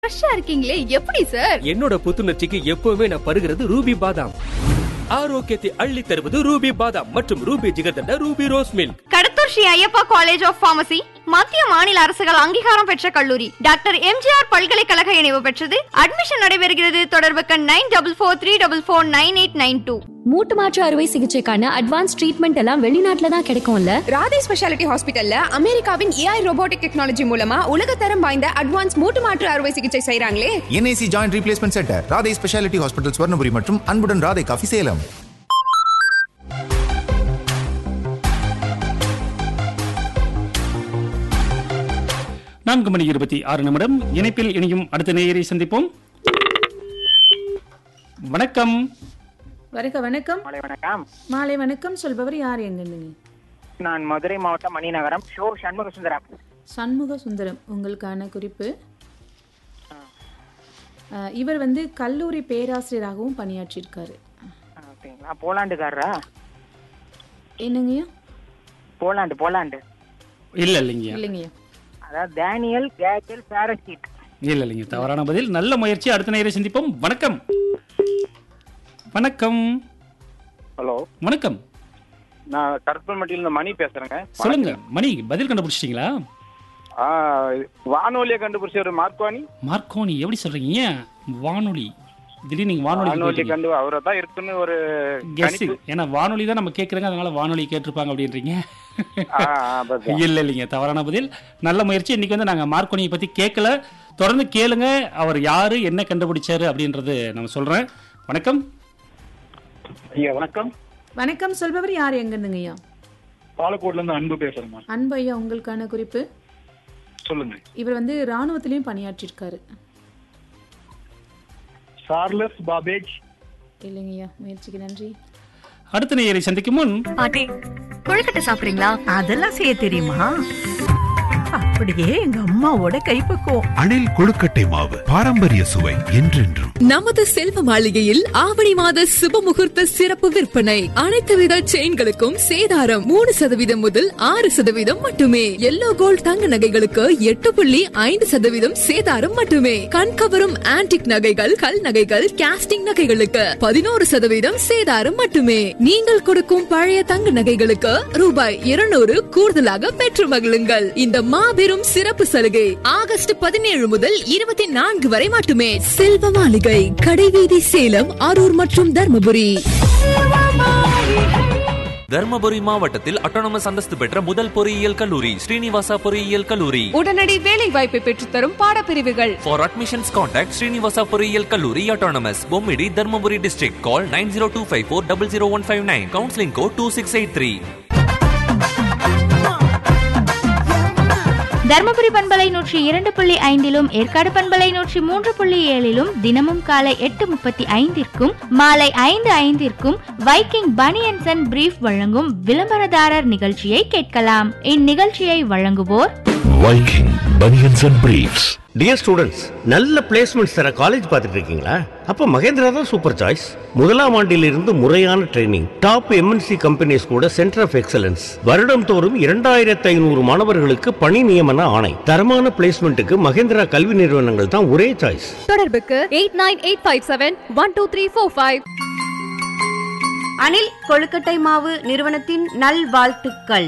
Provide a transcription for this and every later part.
ஃப்ரெஷ்ஷா இருக்கீங்களே எப்படி சார் என்னோட புத்துணர்ச்சிக்கு எப்பவுமே நான் பருகிறது ரூபி பாதாம் ஆரோக்கியத்தை அள்ளி தருவது ரூபி பாதாம் மற்றும் Ruby Jigarthanda Ruby rose milk Kadathur Sri Ayyappa college of pharmacy மத்திய மாநில அரசுகள் அங்கீகாரம் பெற்ற கல்லூரி டாக்டர் எம்ஜிஆர் பல்கலைக்கழக இணைவு பெற்றது அட்மிஷன் நடைபெறுகிறது தொடர்புக்கு nine double four three double four nine eight nine two மூட்டு மாற்று அறுவை சிகிச்சைக்கான அட்வான்ஸ் ட்ரீட்மெண்ட் எல்லாம் வெளிநாட்டுல தான் கிடைக்கும்ல ராதே ஸ்பெஷாலிட்டி ஹாஸ்பிட்டல்ல அமெரிக்காவின் ஏஐ ரோபோட்டிக் டெக்னாலஜி மூலமா உலகத்தரம் வாய்ந்த அட்வான்ஸ் மூட்டு மாற்று அறுவை சிகிச்சை செய்றாங்களே NIC joint replacement centre Radhai speciality hospital Swarnapuri மற்றும் அன்புடன் ராதை காஃபி சேலம் நான்கு மணி இருபத்தி ஆறு நிமிடம் இணைப்பில் இணையும் அடுத்த நேயரை சந்திப்போம் வணக்கம் வருக வணக்கம் மாலை வணக்கம் மாலை வணக்கம் சொல்பவர் யார் எங்க நீங்க நான் மதுரை மாவட்டம் மணிநகரம் ஷோ சண்முக சுந்தரம் சண்முக சுந்தரம் உங்களுக்கான குறிப்பு அஹ், இவர் வந்து கல்லூரி பேராசிரியராகவும் பணியாற்றியிருக்காரு ஆ, அப்படிங்களா போலாண்டுக்காரரா என்னங்கய்யா போலாண்டு போலாண்டு இல்ல இல்லைங்க இல்லைங்கய்யா அதாவது டேனியல் கேக்கல் பாரசீட் இல்ல இல்லைங்க தவறான பதில் நல்ல முயற்சி அடுத்த நேயரை சந்திப்போம் வணக்கம் வணக்கம் ஹலோ வணக்கம் நான் கருப்பன்பட்டியிலிருந்து மணி பேசுறேங்க சொல்லுங்க மணி பதில் கண்டுபிடிச்சிட்டீங்களா ஆ, வானொலியை கண்டுபிடிச்ச ஒரு மார்க்வானி மார்க்கோனி எப்படி சொல்றீங்க ஏன் வானொலி திடீர்னு நீங்க வானொலி வானொலி கண்டு அவரை தான் இருக்குன்னு ஒரு கெஸ் கணிப்பு. ஏன்னா வானொலி தான் நம்ம கேட்கறோங்க அதனால வானொலி கேட்டிருப்பாங்க அப்படின்றீங்க ஆ, ஆ, அதான். இல்ல இல்லைங்க தவறான பதில் நல்ல முயற்சி இன்னைக்கு வந்து நாங்க மார்க்கோனியை பத்தி கேட்கல தொடர்ந்து கேளுங்க அவர் யாரு என்ன கண்டுபிடிச்சாரு அப்படின்றது நம்ம சொல்றேன் வணக்கம் ஐயா வணக்கம் வணக்கம் சொல்பவர் யார் எங்க இருந்துங்கய்யா பாலக்கோட்ல இருந்து அன்பு பேசுறேம்மா அன்பு ஐயா உங்களுக்கான குறிப்பு சொல்லுங்க இவர் வந்து ராணுவத்திலையும் பணியாற்றியிருக்காரு சார்லஸ் பாபேஜ் இல்லைங்கய்யா முயற்சிக்கு நன்றி அடுத்த நேயரை சந்திக்கும் முன் பாட்டி கொழுக்கட்டை சாப்பிடுறீங்களா அதெல்லாம் செய்ய தெரியுமா அப்படியே எங்க அம்மாவோட கைப்பக்குவம் அணில் கொழுக்கட்டை மாவு பாரம்பரிய சுவை என்றென்றும் நமது செல்வ மாளிகையில் ஆவணி மாத சுப முகூர்த்த சிறப்பு விற்பனை அனைத்து வித செயின்களுக்கும் சேதாரம் மூணு சதவீதம் முதல் ஆறு சதவீதம் மட்டுமே எல்லோ கோல்ட் தங்க நகைகளுக்கு எட்டு புள்ளி ஐந்து சதவீதம் சேதாரம் மட்டுமே கண்கவரும் ஆன்டிக் நகைகள் கல் நகைகள் கேஸ்டிங் நகைகளுக்கு பதினோரு சதவீதம் சேதாரம் மட்டுமே நீங்கள் கொடுக்கும் பழைய தங்க நகைகளுக்கு ரூபாய் இருநூறு கூடுதலாக பெற்று மகிழுங்கள் இந்த மாபெரும் சிறப்பு சலுகை ஆகஸ்ட் பதினேழு முதல் இருபத்தி நான்கு வரை மட்டுமே செல்வ மாளிகை கடைவீதி சேலம் அரூர் மற்றும் தர்மபுரி தர்மபுரி மாவட்டத்தில் அட்டானமஸ் அந்தஸ்து பெற்ற முதல் பொறியியல் கல்லூரி ஸ்ரீனிவாசா பொறியியல் கல்லூரி உடனடி வேலை வாய்ப்பை பெற்றுத்தரும் பாடப்பிரிவுகள் ஃபார் அட்மிஷன்ஸ் கான்டாக்ட் ஸ்ரீனிவாசா பொறியியல் கல்லூரி autonomous Bommidi Dharmapuri district call nine zero two five four double zero one five nine counselling code two six eight three Dharmapuri பண்பலை நூற்றி இரண்டு புள்ளி ஐந்திலும் ஏற்காடு பண்பலை நூற்றி மூன்று புள்ளி ஏழிலும் தினமும் காலை எட்டு முப்பத்தி ஐந்திற்கும் மாலை ஐந்து ஐந்திற்கும் வைக்கிங் பனியன்சன் அண்ட் பிரீஃப் வழங்கும் விளம்பரதாரர் நிகழ்ச்சியை கேட்கலாம் இந்நிகழ்ச்சியை வழங்குவோர் Viking banians and briefs dear students நல்ல பிளேஸ்மெண்ட்ஸ் தர காலேஜ் பார்த்துட்டு இருக்கீங்களா அப்ப மகேந்திரா தான் சூப்பர் சாய்ஸ் முதலாம் ஆண்டிலிருந்து முறையான ட்ரைனிங் டாப் எம்என்சி கம்பெனிஸ் கூட சென்டர் ஆஃப் எக்ஸலன்ஸ் வருடம் தோறும் இரண்டாயிரத்தி ஐநூறு மாணவர்களுக்கு பணி நியமன ஆணை தரமான பிளேஸ்மெண்ட்டுக்கு மகேந்திரா கல்வி நிறுவனங்கள் தான் ஒரே சாய்ஸ் தொடர்புக்கு eight nine eight five seven one two three four five Anil கொழுக்கட்டை மாவு நிறுவனத்தின் நல்வாழ்த்துக்கள்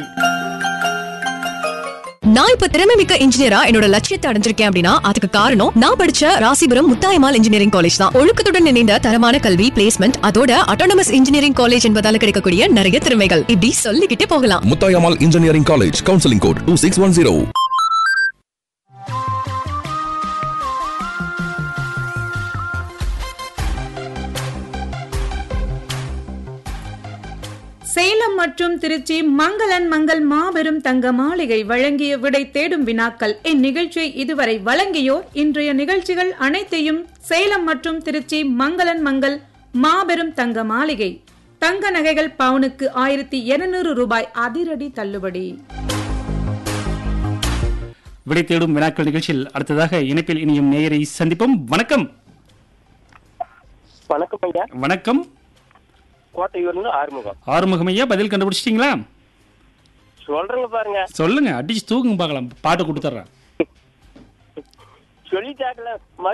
நான் இப்ப திறமை மிக்க இன்ஜினியரா என்னோட லட்சியத்தை அடைஞ்சிருக்கேன் அப்படின்னா அதுக்கு காரணம் நான் படிச்ச ராசிபுரம் முத்தாயமால் இன்ஜினியரிங் காலேஜ் தான் ஒழுக்கத்துடன் இணைந்த தரமான கல்வி பிளேஸ்மெண்ட் அதோட அட்டானமஸ் இன்ஜினியரிங் காலேஜ் என்பதால கிடைக்கக்கூடிய நிறைய திறமைகள் இப்படி சொல்லிக்கிட்டே போகலாம் Muthayammal engineering college counselling code two six one zero Salem மற்றும் திருச்சி மங்களன் மங்கள் மாபெரும் தங்க மாளிகை வழங்கிய விடை தேடும் வினாக்கள் இந்நிகழ்ச்சியை இதுவரை வழங்கியோர் இன்றைய நிகழ்ச்சிகள் அனைத்தையும் சேலம் மற்றும் திருச்சி மங்களன் மங்கள் மாபெரும் தங்க மாளிகை தங்க நகைகள் பவுனுக்கு ஆயிரத்தி இருநூறு ரூபாய் அதிரடி தள்ளுபடி விடை தேடும் வினாக்கள் நிகழ்ச்சியில் அடுத்ததாக இணைப்பில் இணையும் நேயரை சந்திப்போம் வணக்கம் வணக்கம் ஐயா வணக்கம் கோட்டையூர்ல ஆறுமுகம் ஆறுமுகம் ஐயா பதில் கண்டுபிடிச்சிட்டீங்களா சொல்றேங்க பாருங்க சொல்லுங்க அடிச்சு தூக்குங்க பார்க்கலாம் பாட்டு கொடுத்துட்றேன் சொல்லிட்டாக்கல